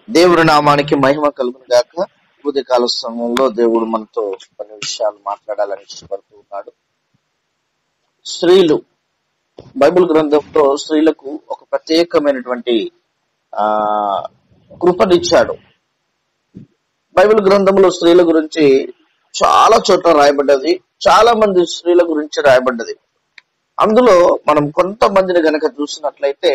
దేవుడి నామానికి మహిమ కలుగును గాక ఉదయకాల సమయంలో దేవుడు మనతో కొన్ని విషయాలు మాట్లాడాలని ఇష్టపడుతూ ఉన్నాడు స్త్రీలు బైబిల్ గ్రంథంలో స్త్రీలకు ఒక ప్రత్యేకమైనటువంటి ఆ కృపనిచ్చాడు బైబిల్ గ్రంథంలో స్త్రీల గురించి చాలా చోట్ల రాయబడ్డది చాలా మంది స్త్రీల గురించి రాయబడ్డది అందులో మనం కొంతమందిని గనక చూసినట్లయితే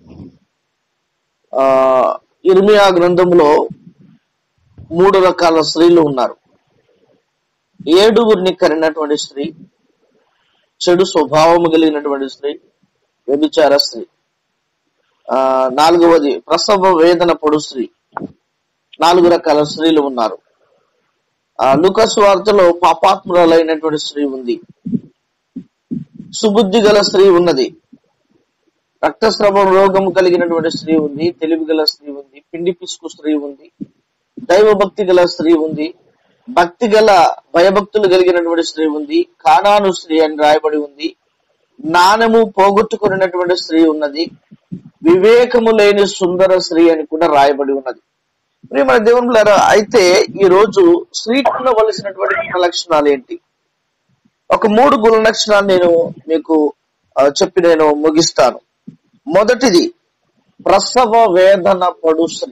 ఆ ఇర్మియా గ్రంథంలో మూడు రకాల స్త్రీలు ఉన్నారు ఏడుగురిని కరినటువంటి స్త్రీ చెడు స్వభావము కలిగినటువంటి స్త్రీ వ్యభిచార స్త్రీ ఆ నాలుగవది ప్రసవ వేదన పొడు స్త్రీ నాలుగు రకాల స్త్రీలు ఉన్నారు ఆ లుకస్ వార్తలో పాపాత్మురాలైనటువంటి స్త్రీ ఉంది సుబుద్ధి గల స్త్రీ ఉన్నది రక్తస్రావం రోగం కలిగినటువంటి స్త్రీ ఉంది తెలివి గల స్త్రీ ఉంది పిండి పిసుకు స్త్రీ ఉంది దైవ భక్తి గల స్త్రీ ఉంది భక్తి గల భయభక్తులు కలిగినటువంటి స్త్రీ ఉంది కానాను స్త్రీ అని రాయబడి ఉంది జ్ఞానము పోగొట్టుకున్నటువంటి స్త్రీ ఉన్నది వివేకము లేని సుందర స్త్రీ అని కూడా రాయబడి ఉన్నది ప్రియమైన దేవునులారా అయితే ఈ రోజు స్త్రీకి ఉండవలసినటువంటి గుణ లక్షణాలు ఏంటి ఒక మూడు గుణ లక్షణాలు నేను మీకు ఆ, చెప్పి నేను ముగిస్తాను మొదటిది ప్రసవ వేదన పడు స్త్రీ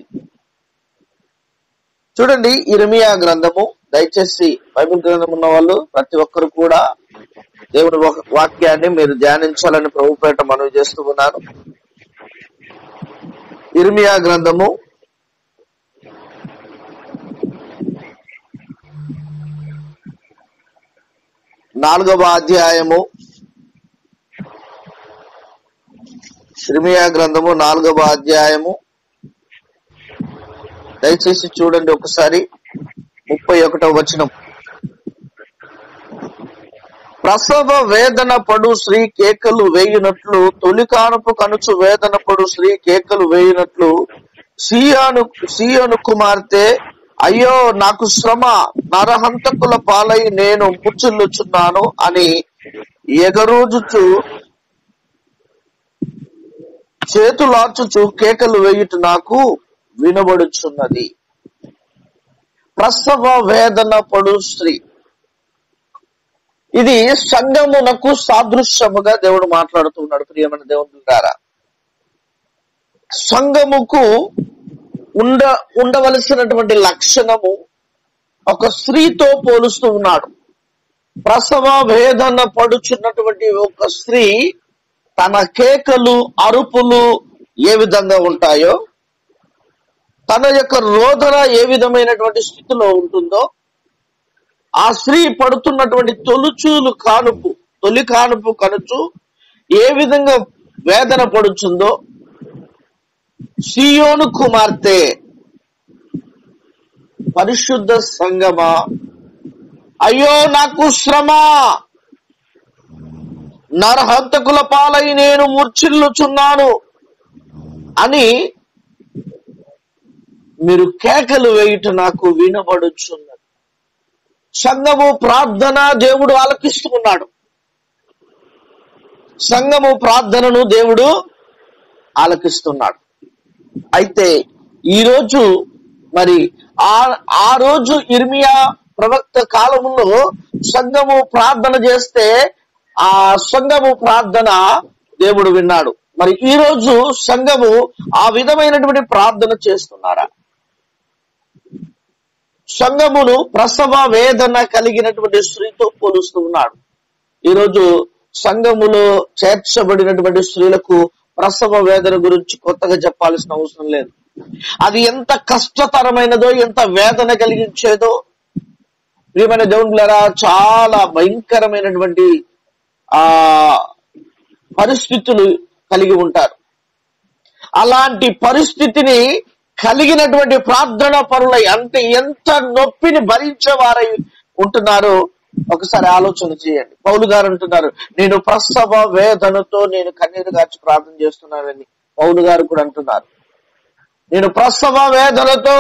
చూడండి ఇర్మియా గ్రంథము దయచేసి బైబిల్ గ్రంథం ఉన్న వాళ్ళు ప్రతి ఒక్కరు కూడా దేవుని వా- వాక్యాన్ని మీరు ధ్యానించాలని ప్రభుపేట మనవి చేస్తూ ఉన్నాను ఇర్మియా గ్రంథము నాలుగవ అధ్యాయము ఇర్మియా గ్రంథము నాలుగవ అధ్యాయము దయచేసి చూడండి ఒకసారి ముప్పై ఒకటవ వచనం ప్రసవ వేదన పడు స్త్రీ కేకలు వేయునట్లు తొలి కానుపు కనుచు వేదన పడు స్త్రీ కేకలు వేయునట్లు సీయాను సీయోను కుమార్తె అయ్యో నాకు శ్రమ నరహంతకుల పాలై నేను ముచ్చుల్లుచున్నాను అని ఎగరోజుచు చేతులార్చుచు కేకలు వేయుట నాకు వినబడుచున్నది ప్రసవ వేదన పడు స్త్రీ ఇది సంగమునకు సాదృశ్యముగా దేవుడు మాట్లాడుతున్నాడు ప్రియమైన దేవుడు ద్వారా సంగముకు ఉండ ఉండవలసినటువంటి లక్షణము ఒక స్త్రీతో పోలుస్తూ ఉన్నాడు ప్రసవ వేదన పడుచున్నటువంటి ఒక స్త్రీ తన కేకలు అరుపులు ఏ విధంగా ఉంటాయో తన యొక్క రోదన ఏ విధమైనటువంటి స్థితిలో ఉంటుందో ఆ స్త్రీ పడుతున్నటువంటి తొలుచూలు కానుపు తొలి కానుపు కనుచు ఏ విధంగా వేదన పడుచుందో సియోను కుమార్తె పరిశుద్ధ సంగమా అయ్యో నాకు శ్రమ నరహంతకుల పాలై నేను మూర్ఛిల్లుచున్నాను అని మీరు కేకలు వేయుట నాకు వినబడుచున్నది సంఘము ప్రార్థన దేవుడు ఆలకిస్తూ ఉన్నాడు సంఘము ప్రార్థనను దేవుడు ఆలకిస్తున్నాడు అయితే ఈ రోజు మరి ఆ ఆ రోజు ఇర్మియా ప్రవక్త కాలంలో సంఘము ప్రార్థన చేస్తే ఆ సంఘము ప్రార్థన దేవుడు విన్నాడు మరి ఈ రోజు సంఘము ఆ విధమైనటువంటి ప్రార్థన చేస్తున్నారా సంఘమును ప్రసవ వేదన కలిగినటువంటి స్త్రీతో పోలుస్తూ ఉన్నాడు ఈరోజు సంఘములో చేర్చబడినటువంటి స్త్రీలకు ప్రసవ వేదన గురించి కొత్తగా చెప్పాల్సిన అవసరం లేదు అది ఎంత కష్టతరమైనదో ఎంత వేదన కలిగించేదో ప్రియమైన దేవుళ్ళారా చాలా భయంకరమైనటువంటి ఆ పరిస్థితులు కలిగి ఉంటారు అలాంటి పరిస్థితిని కలిగినటువంటి ప్రార్థన పరులై అంటే ఎంత నొప్పిని భరించేవారై ఉంటున్నారో ఒకసారి ఆలోచన చేయండి పౌలు గారు అంటున్నారు నేను ప్రసవ వేదనతో నేను కన్నీరు గార్చి ప్రార్థన చేస్తున్నానని పౌలు గారు కూడా అంటున్నారు నేను ప్రసవ వేదనతో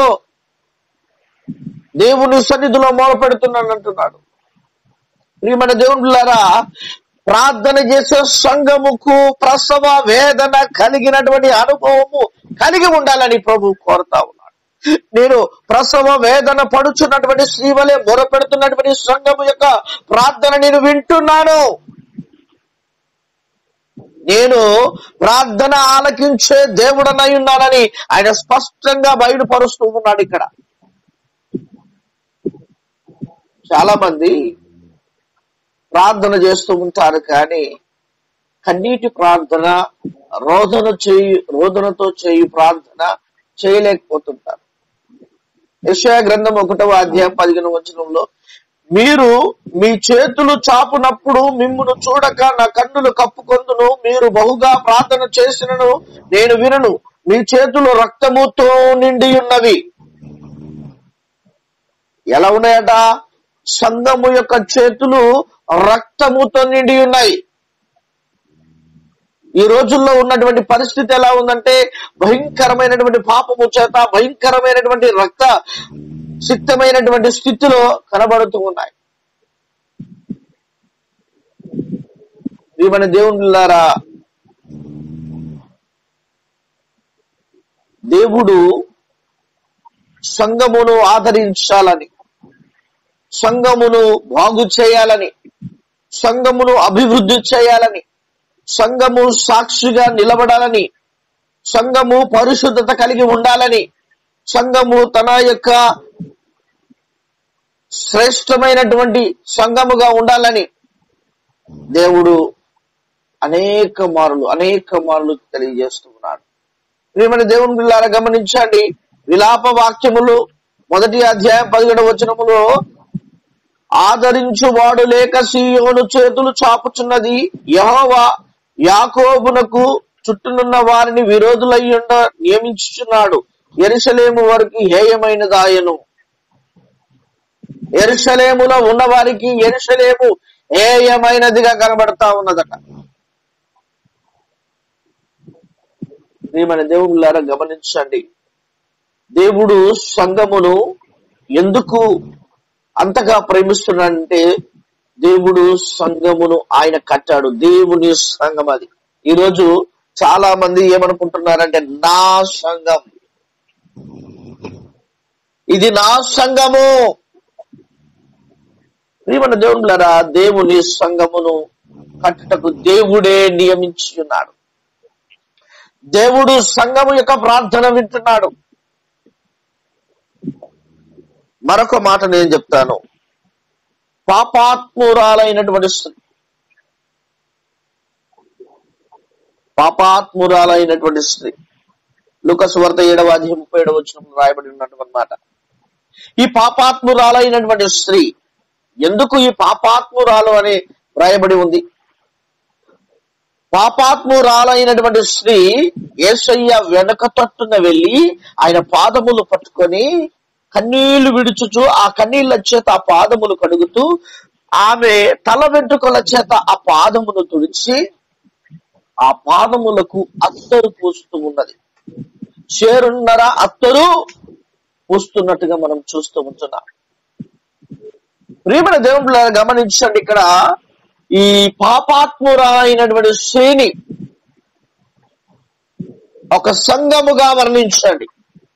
దేవుని సన్నిధిలో మొరపెడుతున్నాను అంటున్నాడు ప్రియమైన దేవుళ్ళారా ప్రార్థన చేసే సంఘముకు ప్రసవ వేదన కలిగినటువంటి అనుభవము కలిగి ఉండాలని ప్రభు కోరుతా ఉన్నాడు నేను ప్రసవ వేదన పడుచున్నటువంటి స్త్రీ వలె మొరపెడుతున్నటువంటి సంఘము యొక్క ప్రార్థన నేను వింటున్నాను నేను ప్రార్థన ఆలకించే దేవుడనై ఉన్నానని ఆయన స్పష్టంగా బయలుపరుస్తూ ఉన్నాడు ఇక్కడ చాలా మంది ప్రార్థన చేస్తూ ఉంటారు కానీ కన్నీటి ప్రార్థన రోదన చేయు రోదనతో చేయు ప్రార్థన చేయలేకపోతుంటారు యెషయా గ్రంథం ఒకటవ అధ్యాయం పదిహేను వచనంలో మీరు మీ చేతులు చాపునప్పుడు మిమ్మును చూడక నా కన్నులు కప్పుకొందును మీరు బహుగా ప్రార్థన చేసినను నేను వినను మీ చేతులు రక్తముతో నిండి ఉన్నవి ఎలా ఉన్నాయట సంఘము యొక్క చేతులు రక్తముతో నిండి ఉన్నాయి ఈ రోజుల్లో ఉన్నటువంటి పరిస్థితి ఎలా ఉందంటే భయంకరమైనటువంటి పాపము చేత భయంకరమైనటువంటి రక్త సిద్ధమైనటువంటి స్థితిలో కనబడుతూ ఉన్నాయి మన దేవుళ్ళారా దేవుడు సంఘమును ఆదరించాలని సంఘమును బాగు చేయాలని సంఘమును అభివృద్ధి చేయాలని సంఘము సాక్షిగా నిలబడాలని సంఘము పరిశుద్ధత కలిగి ఉండాలని సంఘము తన యొక్క శ్రేష్టమైనటువంటి సంఘముగా ఉండాలని దేవుడు అనేక మారులు అనేక మారులు తెలియజేస్తూ ఉన్నాడు ప్రియమైన దేవుని పిల్లారా గమనించండి విలాప వాక్యములు మొదటి అధ్యాయం పదిహేడు వచనములో ఆదరించువాడు లేక సీయోను చేతులు చాపుచున్నది యహోవా యాకోబునకు చుట్టూనున్న వారిని విరోధులయ్యుండ నియమించుచున్నాడు ఎరుసలేము వరకు హేయమైనదాయను ఎరుసలేములో ఉన్న వారికి ఎరుసలేము హేయమైనదిగా కనబడతా ఉన్నదట ప్రియమైన దేవుళ్ళారా గమనించండి దేవుడు సంఘమును ఎందుకు అంతగా ప్రేమిస్తున్నాడంటే దేవుడు సంఘమును ఆయన కట్టాడు దేవుని సంఘం అది ఈరోజు చాలా మంది ఏమనుకుంటున్నారంటే నా సంఘం ఇది నా సంఘము ప్రియమైన దేవుళ్ళరా దేవుని సంఘమును కట్టుటకు దేవుడే నియమించి ఉన్నాడు దేవుడు సంఘము యొక్క ప్రార్థన వింటున్నాడు మరొక మాట నేను చెప్తాను పాపాత్మురాలైనటువంటి స్త్రీ పాపాత్మురాలైనటువంటి స్త్రీ లుకస్ వార్త ఏడవ అధ్యాయం ముప్పై ఏడవ వచ్చినప్పుడు రాయబడి ఉన్నటువంటి మాట ఈ పాపాత్మురాలైనటువంటి స్త్రీ ఎందుకు ఈ పాపాత్మురాలు అని రాయబడి ఉంది పాపాత్మురాలైనటువంటి స్త్రీ ఏసయ్య వెనక తట్టున వెళ్ళి ఆయన పాదములు పట్టుకొని కన్నీళ్లు విడుచుచు ఆ కన్నీళ్ల చేత ఆ పాదములు కడుగుతూ ఆమె తల వెంట్రుకల చేత ఆ పాదమును తుడిచి ఆ పాదములకు అత్తరు పూస్తూ ఉన్నది చేరున్నర అత్తరు పూస్తున్నట్టుగా మనం చూస్తూ ఉంటున్నాం ప్రియమైన దేవుడు గమనించండి ఇక్కడ ఈ పాపాత్మురాలైనటువంటి శ్రేణి ఒక సంఘముగా వర్ణించండి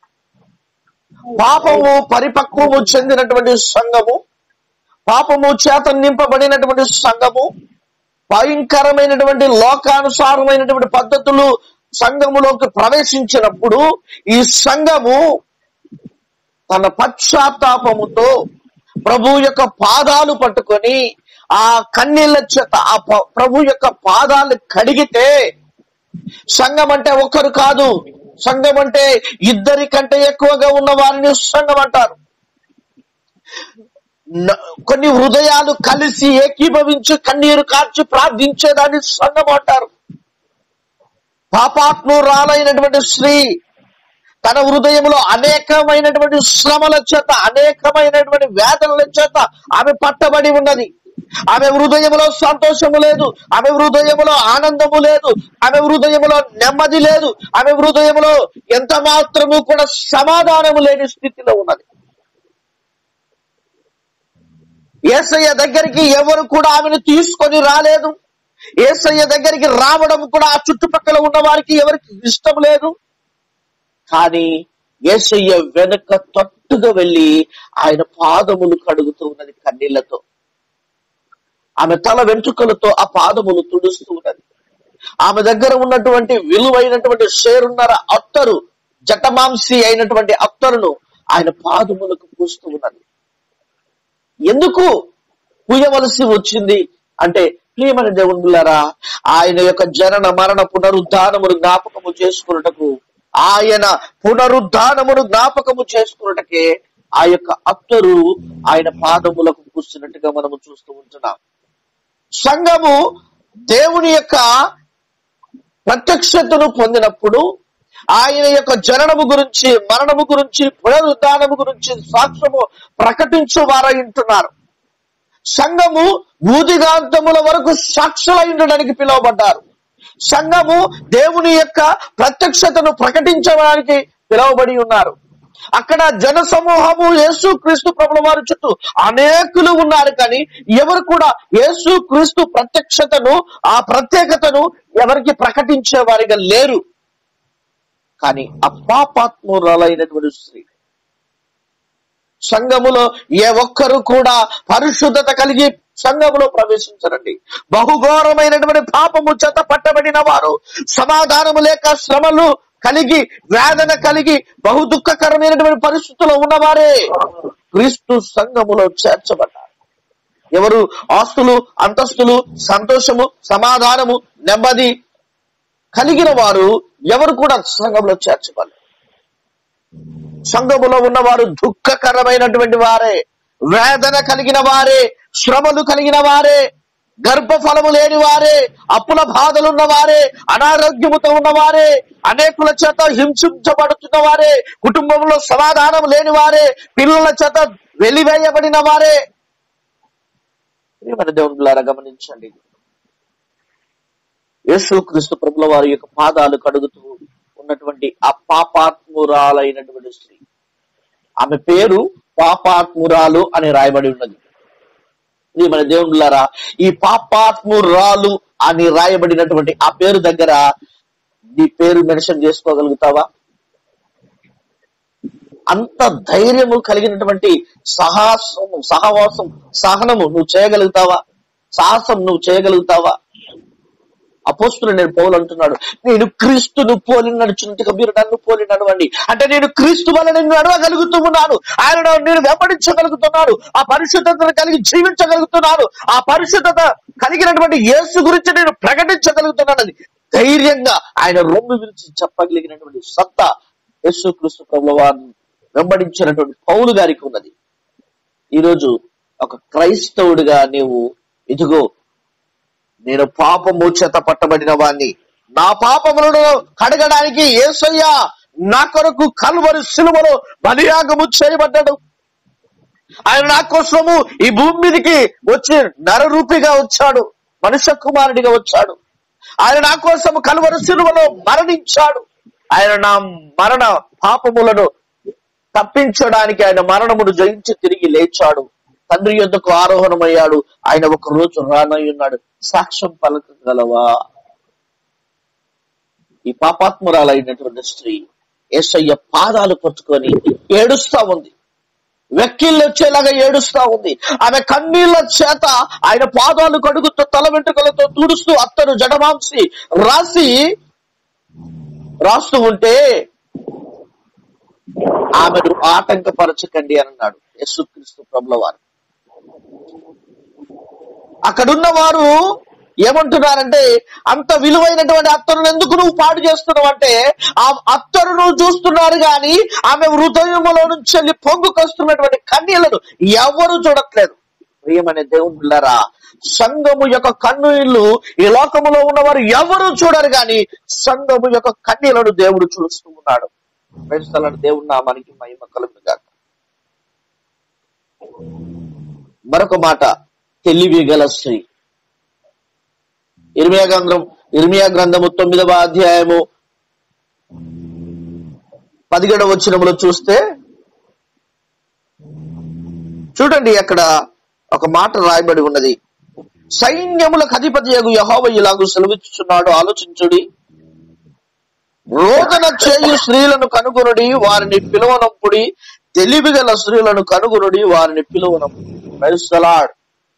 పాపము పరిపక్వము చెందినటువంటి సంఘము పాపము చేత నింపబడినటువంటి సంఘము భయంకరమైనటువంటి లోకానుసారమైనటువంటి పద్ధతులు సంఘములోకి ప్రవేశించినప్పుడు ఈ సంఘము తన పశ్చాత్తాపముతో ప్రభు యొక్క పాదాలు పట్టుకొని ఆ కన్నీళ్ళ చేత ఆ ప- ప్రభు యొక్క పాదాలు కడిగితే సంఘం అంటే ఒక్కరు కాదు సంఘం అంటే ఇద్దరి కంటే ఎక్కువగా ఉన్న వారిని సంఘం అంటారు న- కొన్ని హృదయాలు కలిసి ఏకీభవించి కన్నీరు కార్చి ప్రార్థించేదాన్ని సంఘం అంటారు పాపాత్మురాలైనటువంటి స్త్రీ తన హృదయంలో అనేకమైనటువంటి శ్రమల చేత అనేకమైనటువంటి వేదనల చేత ఆమె పట్టబడి ఉన్నది ఆమె హృదయంలో సంతోషము లేదు ఆమె హృదయంలో ఆనందము లేదు ఆమె హృదయంలో నెమ్మది లేదు ఆమె హృదయంలో ఎంత మాత్రము కూడా సమాధానము లేని స్థితిలో ఉన్నది ఏసయ్య దగ్గరికి ఎవరు కూడా ఆమెను తీసుకొని రాలేదు ఏసయ్య దగ్గరికి రావడం కూడా ఆ చుట్టుపక్కల ఉన్న వారికి ఎవరికి ఇష్టం లేదు కానీ యేసయ్య వెనక తట్టుగా వెళ్ళి ఆయన పాదములు కడుగుతూ ఉన్నది కన్నీళ్లతో ఆమె తల వెంట్రుకలతో ఆ పాదములు తుడుస్తూ ఉన్నది ఆమె దగ్గర ఉన్నటువంటి విలువైనటువంటి షేరున్నర అత్తరు జటమాంసి అయినటువంటి అత్తరును ఆయన పాదములకు పూస్తూ ఉన్నది ఎందుకు పూయవలసి వచ్చింది అంటే ప్రియమైన దేవుడులారా ఆయన యొక్క జనన మరణ పునరుద్ధానమును జ్ఞాపకము చేసుకున్నటకు ఆయన పునరుద్ధానమును జ్ఞాపకము చేసుకున్నటకే ఆ యొక్క అత్తరు ఆయన పాదములకు పూస్తున్నట్టుగా మనము చూస్తూ ఉంటున్నాం సంఘము దేవుని యొక్క ప్రత్యక్షతను పొందినప్పుడు ఆయన యొక్క జననము గురించి మరణము గురించి పునరుద్ధానము గురించి సాక్ష్యము ప్రకటించు వారై ఉంటున్నారు సంఘము భూదిగాంతముల వరకు సాక్షులై ఉండడానికి పిలువబడ్డారు సంఘము దేవుని యొక్క ప్రత్యక్షతను ప్రకటించడానికి పిలువబడి ఉన్నారు అక్కడ జన సమూహము యేసు క్రీస్తు ప్రభుల వారి చుట్టూ అనేకులు ఉన్నారు కానీ ఎవరు కూడా యేసు క్రీస్తు ప్రత్యక్షతను ఆ ప్రత్యేకతను ఎవరికి ప్రకటించే వారిగా లేరు కానీ అపాపాత్మురాలైనటువంటి స్త్రీ సంఘములో ఏ ఒక్కరు కూడా పరిశుద్ధత కలిగి సంఘములో ప్రవేశించరండి బహుఘోరమైనటువంటి పాపము చేత పట్టబడిన వారు సమాధానము లేక శ్రమలు కలిగి వేదన కలిగి బహు దుఃఖకరమైనటువంటి పరిస్థితుల్లో ఉన్నవారే క్రీస్తు సంఘములో చేర్చబడ్డారు ఎవరు ఆస్తులు అంతస్తులు సంతోషము సమాధానము నెమ్మది కలిగిన వారు ఎవరు కూడా సంఘంలో చేర్చబడరు సంఘములో ఉన్నవారు దుఃఖకరమైనటువంటి వారే వేదన కలిగిన వారే శ్రమలు కలిగిన వారే గర్భఫలము లేని వారే అప్పుల బాధలున్న వారే అనారోగ్యముతో ఉన్నవారే అనేకుల చేత హింసించబడుతున్న వారే కుటుంబంలో సమాధానం లేని వారే పిల్లల చేత వెలివేయబడిన వారే ప్రియమైన దేవుడులారా గమనించండి యేసు క్రీస్తు ప్రభుల వారి యొక్క పాదాలు కడుగుతూ ఉన్నటువంటి ఆ పాపాత్మురాలైనటువంటి స్త్రీ ఆమె పేరు పాపాత్మురాలు అని రాయబడి ఉన్నది ఇది మన దేవుడులారా ఈ పాపాత్మురాలు అని రాయబడినటువంటి ఆ పేరు దగ్గర నీ పేరు మెన్షన్ చేసుకోగలుగుతావా అంత ధైర్యము కలిగినటువంటి సాహసము సహవాసం సహనము నువ్వు చేయగలుగుతావా సాహసం నువ్వు చేయగలుగుతావా అపోస్తులు నేను పౌలు అంటున్నాడు నేను క్రీస్తును పోలి నడుచున్నట్టుగా మీరు నన్ను పోలి నడవండి అంటే నేను క్రీస్తు వల్ల నేను నడవగలుగుతూ ఉన్నాను ఆయన నేను వెంబడించగలుగుతున్నాను ఆ పరిశుద్ధతను కలిగి జీవించగలుగుతున్నాను ఆ పరిశుద్ధత కలిగినటువంటి యేసు గురించి నేను ప్రకటించగలుగుతున్నానని ధైర్యంగా ఆయన రొమ్ము విరిచి చెప్పగలిగినటువంటి సత్తా యేసు క్రీస్తు ప్రభుల వారిని వెంబడించినటువంటి పౌలు గారికి ఉన్నది ఈరోజు ఒక క్రైస్తవుడిగా నీవు ఇదిగో నేను పాపము చేత పట్టబడిన వాణ్ణి నా పాపములను కడగడానికి ఏసయ్య నా కొరకు కల్వరి సిలువలో బలియాగము చేయబడ్డాడు ఆయన నా కోసము ఈ భూమి మీదకి వచ్చి నరరూపిగా వచ్చాడు మనుష్య కుమారుడిగా వచ్చాడు ఆయన నా కోసం కల్వరి సిలువలో మరణించాడు ఆయన నా మరణ పాపములను తప్పించడానికి ఆయన మరణమును జయించి తిరిగి లేచాడు తండ్రి యొద్దకు ఆరోహణమయ్యాడు ఆయన ఒక రోజు రానయ్యున్నాడు సాక్ష్యం పలకగలవా ఈ పాపాత్మురాలైనటువంటి స్త్రీ ఏసయ్య పాదాలు పట్టుకొని ఏడుస్తా ఉంది వెక్కిళ్ళు వచ్చేలాగా ఏడుస్తా ఉంది ఆమె కన్నీళ్ల చేత ఆయన పాదాలు కడుగుతూ తల వెంట్రుకలతో తుడుస్తూ అత్తరు జడమాంసి రాసి రాస్తూ ఉంటే ఆమెను ఆటంకపరచకండి అని అన్నాడు యేసుక్రీస్తు ప్రభుల వారు అక్కడున్న వారు ఏమంటున్నారంటే అంత విలువైనటువంటి అత్తరును ఎందుకు నువ్వు పాడు చేస్తున్నావు అంటే ఆ అత్తరును చూస్తున్నారు గాని ఆమె హృదయములో నుంచి వెళ్ళి పొంగుకొస్తున్నటువంటి కన్నీళ్లను ఎవరు చూడట్లేదు ప్రియమనే దేవుళ్ళరా సంఘము యొక్క కన్నీళ్లు ఈ లోకములో ఉన్నవారు ఎవరు చూడరు గాని సంఘము యొక్క కన్నీళ్లను దేవుడు చూస్తూ ఉన్నాడు క్రైస్తవులను దేవుడు నామానికి మహిమ కలుగుగాక మరొక మాట తెలివి గల స్త్రీ ఇర్మియా గ్రంథం ఇర్మియా గ్రంథము తొమ్మిదవ అధ్యాయము పదిహేడవ వచనములో చూస్తే చూడండి అక్కడ ఒక మాట రాయబడి ఉన్నది సైన్యములకు అధిపతి యగు యహోవ ఇలాగు సెలవిచ్చుచున్నాడు ఆలోచించుడి రోదన చేయు స్త్రీలను కనుగొనుడి వారిని పిలువనప్పుడి తెలివి గల స్త్రీలను కనుగొనుడి వారిని పిలువనప్పుడు Praise the Lord.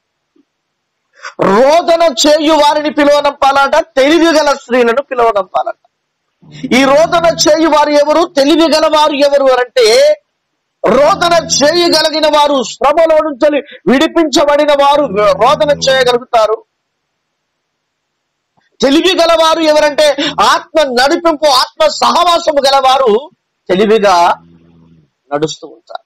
రోదన చేయు వారిని పిలువనంపాలట తెలివి గల స్త్రీలను పిలువనంపాలట ఈ రోదన చేయు వారు ఎవరు తెలివి గల వారు ఎవరు అంటే రోదన చేయగలిగిన వారు శ్రమలో నుంచి విడిపించబడిన వారు రోదన చేయగలుగుతారు తెలివి గలవారు ఎవరంటే ఆత్మ నడిపింపు ఆత్మ సహవాసము గలవారు తెలివిగా నడుస్తూ ఉంటారు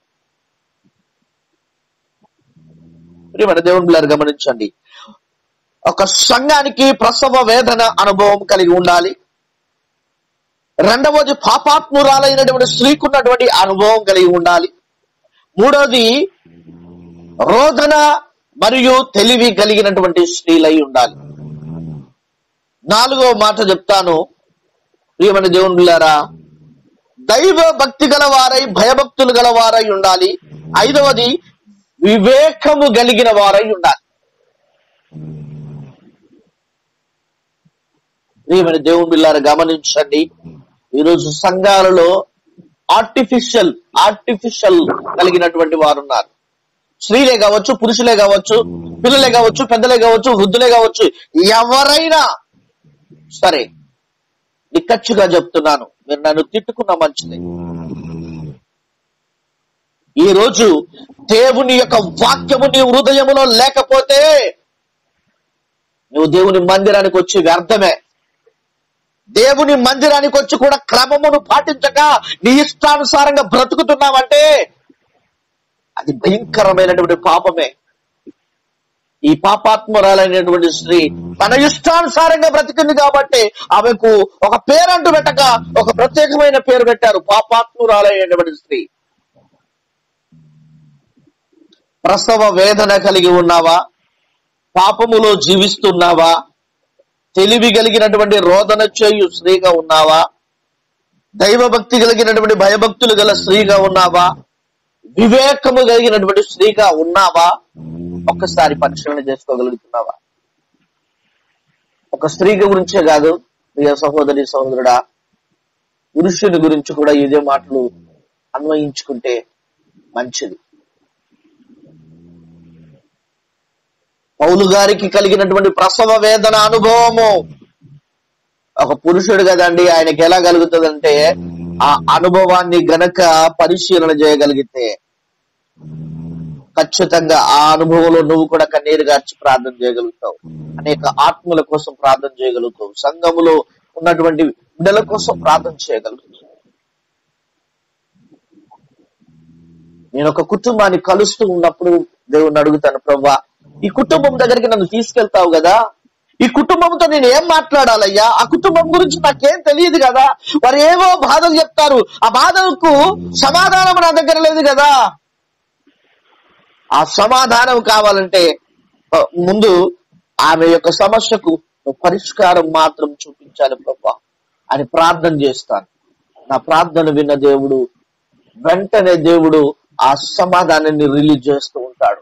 ప్రియమైన దేవుని బిడ్డలారా గమనించండి ఒక సంఘానికి ప్రసవ వేదన అనుభవం కలిగి ఉండాలి రెండవది పాపాత్మురాలైనటువంటి స్త్రీకున్నటువంటి అనుభవం కలిగి ఉండాలి మూడవది రోదన మరియు తెలివి కలిగినటువంటి స్త్రీలై ఉండాలి నాలుగవ మాట చెప్తాను ప్రియమైన దేవుని బిళ్ళారా దైవ భక్తి గలవారై భయభక్తులు గలవారై ఉండాలి ఐదవది వివేకము కలిగిన వారై ఉండాలి ప్రియమైన దేవుని బిళ్ళారా గమనించండి ఈరోజు సంఘాలలో ఆర్టిఫిషియల్ ఆర్టిఫిషియల్ కలిగినటువంటి వారు ఉన్నారు స్త్రీలే కావచ్చు పురుషులే కావచ్చు పిల్లలే కావచ్చు పెద్దలే కావచ్చు వృద్ధులే కావచ్చు ఎవరైనా సరే నిక్కచ్చుగా చెప్తున్నాను మీరు నన్ను తిట్టుకున్న మంచిది ఈ రోజు దేవుని యొక్క వాక్యము నీ హృదయములో లేకపోతే నువ్వు దేవుని మందిరానికి వచ్చి వ్యర్థమే దేవుని మందిరానికి వచ్చి కూడా క్రమమును పాటించక నీ ఇష్టానుసారంగా బ్రతుకుతున్నావంటే అది భయంకరమైనటువంటి పాపమే ఈ పాపాత్మురాలైనటువంటి స్త్రీ తన ఇష్టానుసారంగా బ్రతికింది కాబట్టి ఆమెకు ఒక పేరంటూ పెట్టక ఒక ప్రత్యేకమైన పేరు పెట్టారు పాపాత్మురాలైనటువంటి స్త్రీ ప్రసవ వేదన కలిగి ఉన్నావా పాపములో జీవిస్తున్నావా తెలివి కలిగినటువంటి రోదన చేయు స్త్రీగా ఉన్నావా దైవభక్తి కలిగినటువంటి భయభక్తులు గల స్త్రీగా ఉన్నావా వివేకము కలిగినటువంటి స్త్రీగా ఉన్నావా ఒక్కసారి పరిశీలన చేసుకోగలుగుతున్నావా ఒక స్త్రీ గురించే కాదు ప్రియ సహోదరి సహోదరుడా పురుషుని గురించి కూడా ఇదే మాటలు అన్వయించుకుంటే మంచిది పౌలు గారికి కలిగినటువంటి ప్రసవ వేదన అనుభవము ఒక పురుషుడు కదండి ఆయనకి ఎలా కలుగుతుందంటే ఆ అనుభవాన్ని గనక పరిశీలన చేయగలిగితే ఖచ్చితంగా ఆ అనుభవంలో నువ్వు కూడా కన్నీరు గార్చి ప్రార్థన చేయగలుగుతావు అనేక ఆత్మల కోసం ప్రార్థన చేయగలుగుతావు సంఘములో ఉన్నటువంటి బిడ్డల కోసం ప్రార్థన చేయగలుగుతావు నేను ఒక కుటుంబాన్ని కలుస్తూ ఉన్నప్పుడు దేవుణ్ణి అడుగుతాను ప్రభా ఈ కుటుంబం దగ్గరికి నన్ను తీసుకెళ్తావు కదా ఈ కుటుంబంతో నేను ఏం మాట్లాడాలయ్యా ఆ కుటుంబం గురించి నాకేం తెలియదు కదా వారు ఏవో బాధలు చెప్తారు ఆ బాధలకు సమాధానం నా దగ్గర లేదు కదా ఆ సమాధానం కావాలంటే ఆ, ముందు ఆమె యొక్క సమస్యకు నువ్వు పరిష్కారం మాత్రం చూపించాలి ప్రభా అని ప్రార్థన చేస్తాను నా ప్రార్థన విన్న దేవుడు వెంటనే దేవుడు ఆ సమాధానాన్ని రిలీజ్ చేస్తూ ఉంటాడు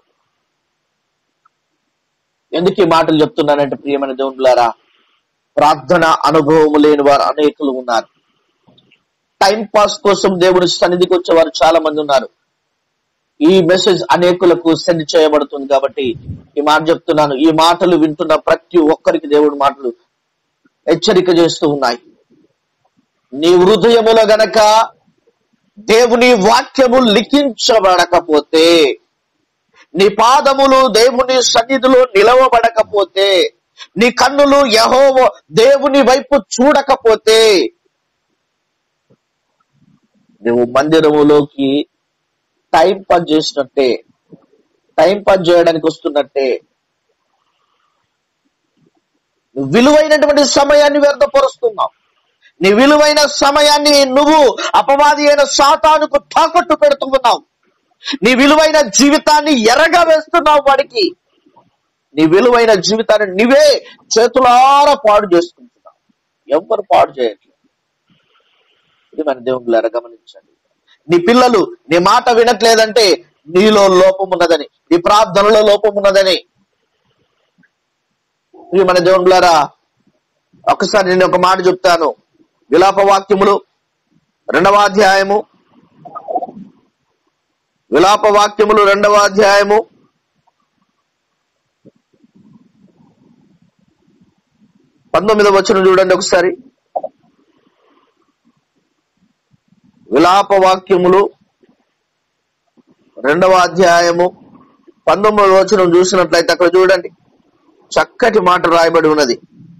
ఎందుకు ఈ మాటలు చెప్తున్నానంటే ప్రియమైన దేవుడులారా ప్రార్థన అనుభవము లేని వారు అనేకులు ఉన్నారు టైం పాస్ కోసం దేవుని సన్నిధికి వచ్చేవారు చాలా మంది ఉన్నారు ఈ మెసేజ్ అనేకులకు సెండ్ చేయబడుతుంది కాబట్టి ఈ మాట చెప్తున్నాను ఈ మాటలు వింటున్న ప్రతి ఒక్కరికి దేవుడి మాటలు హెచ్చరిక చేస్తూ ఉన్నాయి నీ హృదయములో గనక దేవుని వాక్యము లిఖించబడకపోతే నీ పాదములు దేవుని సన్నిధిలో నిలవబడకపోతే నీ కన్నులు యహోవ దేవుని వైపు చూడకపోతే నువ్వు మందిరములోకి టైం పాస్ చేసినట్టే టైం పాస్ చేయడానికి వస్తున్నట్టే నువ్వు విలువైనటువంటి సమయాన్ని వ్యర్థపరుస్తున్నావు నీ విలువైన సమయాన్ని నువ్వు అపవాది అయిన సాతానుకు తాకట్టు పెడుతున్నావు నీ విలువైన జీవితాన్ని ఎరగా వేస్తున్నావు వాడికి నీ విలువైన జీవితాన్ని నీవే చేతులారా పాడు చేసుకుంటున్నావు ఎవరు పాడు చేయట్లేదు ఇది మన దేవుళ్ళారా గమనించండి నీ పిల్లలు నీ మాట వినట్లేదంటే నీలో లోపం ఉన్నదని నీ ప్రార్థనలో లోపం ఉన్నదని ఇది మన దేవుళ్ళారా ఒకసారి నేను ఒక మాట చెప్తాను విలాప వాక్యములు రెండవ అధ్యాయము విలాప వాక్యములు రెండవ అధ్యాయము పంతొమ్మిదవ వచ్చిన చూడండి ఒకసారి విలాప వాక్యములు రెండవ అధ్యాయము పంతొమ్మిదవ వచనం చూసినట్లయితే అక్కడ చూడండి చక్కటి మాట రాయబడి ఉన్నది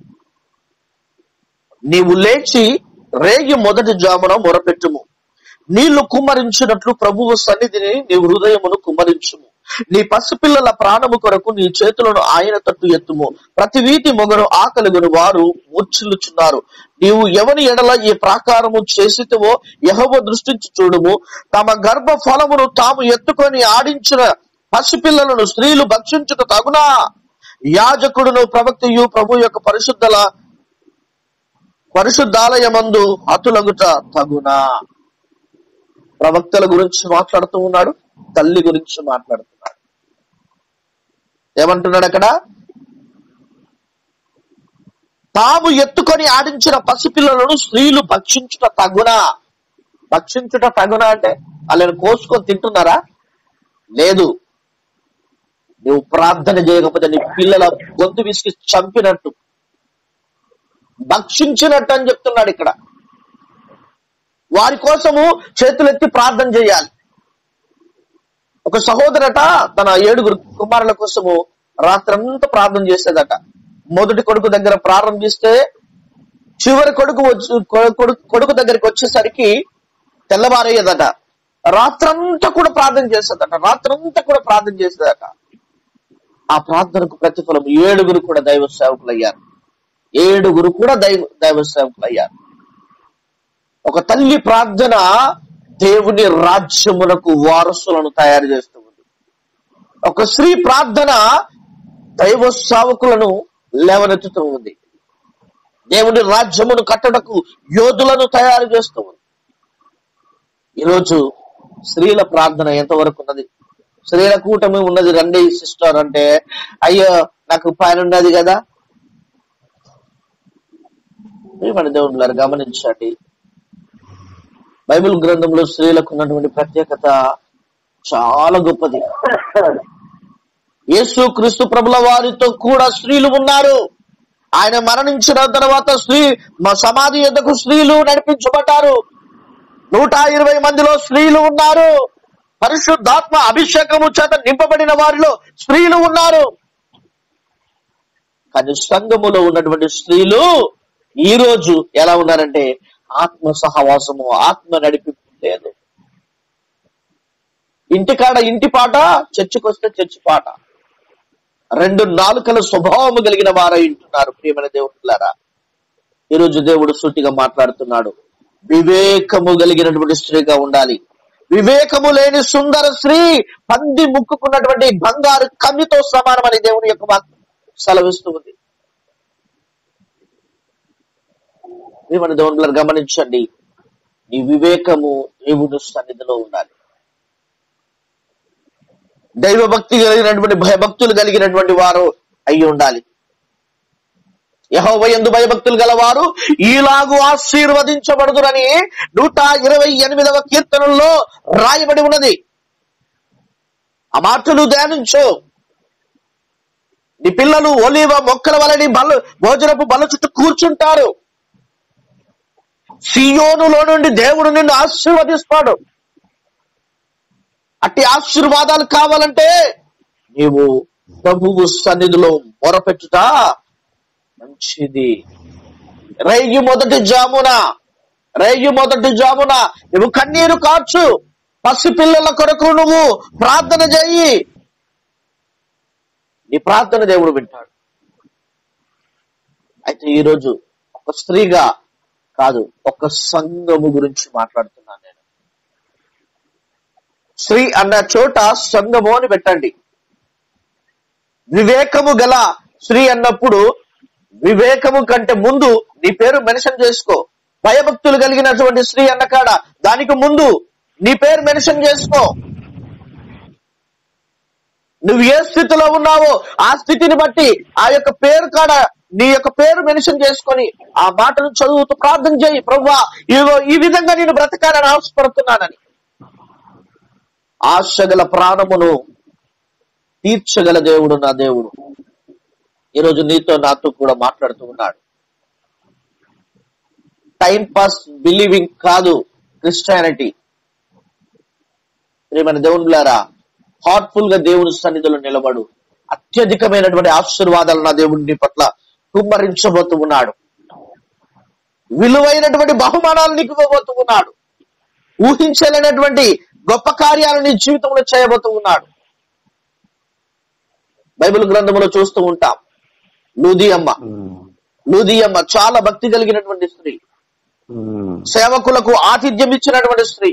నీవు లేచి రేగి మొదటి జామున మొరపెట్టుము నీళ్లు కుమ్మరించినట్లు ప్రభువు సన్నిధిని నీ హృదయమును కుమ్మరించుము నీ పసిపిల్లల ప్రాణము కొరకు నీ చేతులను ఆయన తట్టు ఎత్తుము ప్రతి వీటి మొగను ఆకలిగొని వారు మూర్చిల్లుచున్నారు నీవు ఎవని ఎడల ఈ ప్రాకారము చేసితవో యహోవ దృష్టించి చూడుము తమ గర్భ ఫలమును తాము ఎత్తుకొని ఆడించిన పసిపిల్లలను స్త్రీలు భక్షించుట తగునా యాజకుడును ప్రవక్తయు ప్రభు యొక్క పరిశుద్ధల పరిశుద్ధాలయమందు హతులగుట తగునా ప్రవక్తల గురించి మాట్లాడుతూ ఉన్నాడు తల్లి గురించి మాట్లాడుతున్నాడు ఏమంటున్నాడు అక్కడ తాము ఎత్తుకొని ఆడించిన పసిపిల్లలను స్త్రీలు భక్షించుట తగునా భక్షించుట తగునా అంటే వాళ్ళని కోసుకొని తింటున్నారా లేదు నువ్వు ప్రార్థన చేయకపోతే నీ పిల్లల గొంతు విసికి చంపినట్టు భక్షించినట్టు అని చెప్తున్నాడు ఇక్కడ వారి కోసము చేతులెత్తి ప్రార్థన చేయాలి ఒక సహోదరట తన ఏడుగురు కుమారుల కోసము రాత్రంతా ప్రార్థన చేసేదట మొదటి కొడుకు దగ్గర ప్రారంభిస్తే చివరి కొడుకు వచ్చి కొడుకు కొడుకు దగ్గరికి వచ్చేసరికి తెల్లవారయ్యేదట రాత్రంతా కూడా ప్రార్థన చేసేదట రాత్రంతా కూడా ప్రార్థన చేసేదట ఆ ప్రార్థనకు ప్రతిఫలం ఏడుగురు కూడా దైవ సేవకులు అయ్యారు ఏడుగురు కూడా దైవ దైవ సేవకులు అయ్యారు ఒక తల్లి ప్రార్థన దేవుని రాజ్యమునకు వారసులను తయారు చేస్తూ ఉంది ఒక స్త్రీ ప్రార్థన దైవ సేవకులను లేవనెత్తుతూ ఉంది దేవుని రాజ్యమును కట్టడకు యోధులను తయారు చేస్తూ ఉంది ఈరోజు స్త్రీల ప్రార్థన ఎంతవరకు ఉన్నది స్త్రీల కూటమి ఉన్నది రండి సిస్టర్ అంటే అయ్యో నాకు పైన ఉన్నది కదా మన దేవుడు గారు గమనించండి బైబిల్ గ్రంథంలో స్త్రీలకు ఉన్నటువంటి ప్రత్యేకత చాలా గొప్పది యేసు క్రీస్తు ప్రభుల వారితో కూడా స్త్రీలు ఉన్నారు ఆయన మరణించిన తర్వాత స్త్రీ మా సమాధి ఎద్దకు స్త్రీలు నడిపించబడ్డారు నూట ఇరవై మందిలో స్త్రీలు ఉన్నారు పరిశుద్ధాత్మ అభిషేకము చేత నింపబడిన వారిలో స్త్రీలు ఉన్నారు కానీ సంఘములో ఉన్నటువంటి స్త్రీలు ఈ రోజు ఎలా ఉన్నారంటే ఆత్మ సహవాసము ఆత్మ నడిపింపు లేదు ఇంటికాడ ఇంటి పాట చర్చికొస్తే చర్చి పాట రెండు నాలుకల స్వభావము కలిగిన వారై ఉంటున్నారు ప్రియమైన దేవుడులారా ఈరోజు దేవుడు సూటిగా మాట్లాడుతున్నాడు వివేకము కలిగినటువంటి స్త్రీగా ఉండాలి వివేకము లేని సుందర స్త్రీ పంది ముక్కుకున్నటువంటి బంగారు కన్నితో సమానమని దేవుని యొక్క వాక్యం సెలవిస్తూ ఉంది మన దేవుని గమనించండి నీ వివేకము దేవుని సన్నిధిలో ఉండాలి దైవ భక్తి కలిగినటువంటి భయభక్తులు కలిగినటువంటి వారు అయి ఉండాలి యహోవయందు భయభక్తులు గలవారు ఈలాగు ఆశీర్వదించబడుదురని నూట ఇరవై ఎనిమిదవ కీర్తనల్లో రాయబడి ఉన్నది ఆ మాటలు ధ్యానించు నీ పిల్లలు ఒలివ మొక్కల వలని బల భోజనపు బల చుట్టూ కూర్చుంటారు సియోనులో నుండి దేవుడు నిన్ను ఆశీర్వదిస్తాడు అట్టి ఆశీర్వాదాలు కావాలంటే నీవు ప్రభువు సన్నిధిలో మొరపెట్టుట మంచిది రైగి మొదటి జామున రైగి మొదటి జామున నువ్వు కన్నీరు కార్చు పసి పిల్లల కొరకు నువ్వు ప్రార్థన చెయ్యి నీ ప్రార్థన దేవుడు వింటాడు అయితే ఈరోజు ఒక స్త్రీగా కాదు ఒక సంఘము గురించి మాట్లాడుతున్నాను నేను స్త్రీ అన్న చోట సంఘము అని పెట్టండి వివేకము గల స్త్రీ అన్నప్పుడు వివేకము కంటే ముందు నీ పేరు మెన్షన్ చేసుకో భయభక్తులు కలిగినటువంటి స్త్రీ అన్న కాడ దానికి ముందు నీ పేరు మెన్షన్ చేసుకో నువ్వు ఏ స్థితిలో ఉన్నావో ఆ స్థితిని బట్టి ఆ యొక్క పేరు కాడ నీ యొక్క పేరు మెన్షన్ చేసుకొని ఆ మాటను చదువుతూ ప్రార్థన చేయి ప్రవ్వా ఇదిగో ఈ విధంగా నేను బ్రతకాలని ఆశపడుతున్నానని ఆశగల ప్రాణమును తీర్చగల దేవుడు నా దేవుడు ఈరోజు నీతో నాతో కూడా మాట్లాడుతూ ఉన్నాడు టైం పాస్ బిలీవింగ్ కాదు క్రిస్టియానిటీ ప్రియమైన దేవునులారా హార్ట్ఫుల్ గా దేవుని సన్నిధిలో నిలబడు అత్యధికమైనటువంటి ఆశీర్వాదాలు నా దేవుడి నీ పట్ల కుమ్మరించబోతూ ఉన్నాడు విలువైనటువంటి బహుమానాలు నీకు ఇవ్వబోతూ ఉన్నాడు ఊహించలేనటువంటి గొప్ప కార్యాలు నీ జీవితంలో చేయబోతూ ఉన్నాడు బైబిల్ గ్రంథంలో చూస్తూ ఉంటాం లూది అమ్మ లూది అమ్మ చాలా భక్తి కలిగినటువంటి స్త్రీ సేవకులకు ఆతిథ్యం ఇచ్చినటువంటి స్త్రీ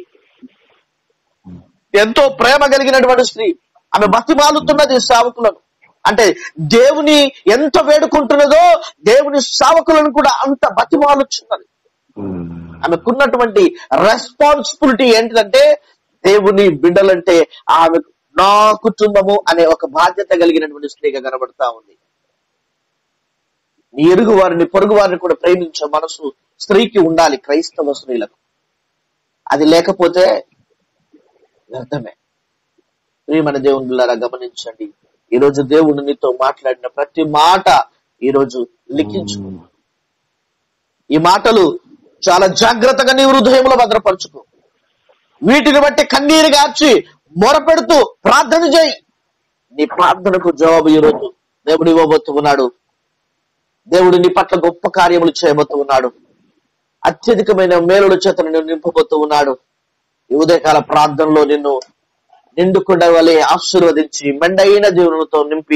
ఎంతో ప్రేమ కలిగినటువంటి స్త్రీ ఆమె బతిమాలుతున్నది సేవకులను అంటే దేవుని ఎంత వేడుకుంటున్నదో దేవుని సేవకులను కూడా అంత బతిమాలుచున్నది ఆమెకున్నటువంటి రెస్పాన్సిబిలిటీ ఏంటిదంటే దేవుని బిడ్డలంటే ఆమె నా కుటుంబము అనే ఒక బాధ్యత కలిగినటువంటి స్త్రీగా కనబడతా ఉంది నీ ఎరుగు వారిని పొరుగు వారిని కూడా ప్రేమించే మనసు స్త్రీకి ఉండాలి క్రైస్తవ స్త్రీలకు అది లేకపోతే వ్యర్థమే ప్రియమైన దేవునిలారా గమనించండి ఈ రోజు దేవుడు నీతో మాట్లాడిన ప్రతి మాట ఈ రోజు లిఖించు ఈ మాటలు చాలా జాగ్రత్తగా నీ హృదయంలో భద్రపరచుకో వీటిని బట్టి కన్నీరు గార్చి మొరపెడుతూ ప్రార్థన చేయి నీ ప్రార్థనకు జవాబు ఈరోజు దేవుడు ఇవ్వబోతున్నాడు దేవుడు నీ పట్ల గొప్ప కార్యములు చేయబోతూ ఉన్నాడు అత్యధికమైన మేలుల చేత నిన్ను నింపబోతూ ఉన్నాడు ఈ ఉదయకాల ప్రార్థనలో నిన్ను నిండుకుండా వలె ఆశీర్వదించి మెండైన జీవనంతో నింపి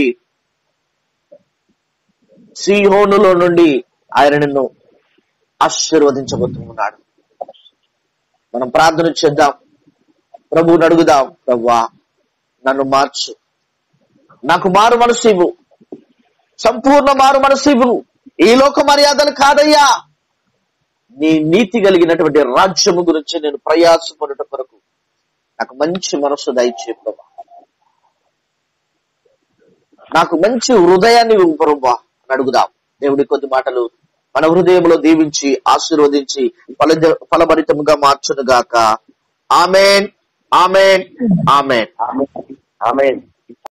సియోనులో నుండి ఆయన నిన్ను ఆశీర్వదించబోతూ ఉన్నాడు మనం ప్రార్థన చేద్దాం ప్రభువుని అడుగుదాం ప్రభువా నన్ను మార్చు నాకు మారు మనసు ఇవ్వు సంపూర్ణ మారు మనసు ఇవ్వు ఈ లోక మర్యాదలు కాదయ్యా నీ నీతి కలిగినటువంటి రాజ్యము గురించి నేను ప్రయాసపడుట కొరకు నాకు మంచి మనసు దయచే ప్రభా నాకు మంచి హృదయాన్ని ఇవ్వు ప్రభా అని అడుగుదాం దేవుడి కొద్ది మాటలు మన హృదయంలో దీవించి ఆశీర్వదించి ఫల ఫలభరితముగా మార్చును గాక ఆమెన్ ఆమెన్ ఆమెన్ ఆమె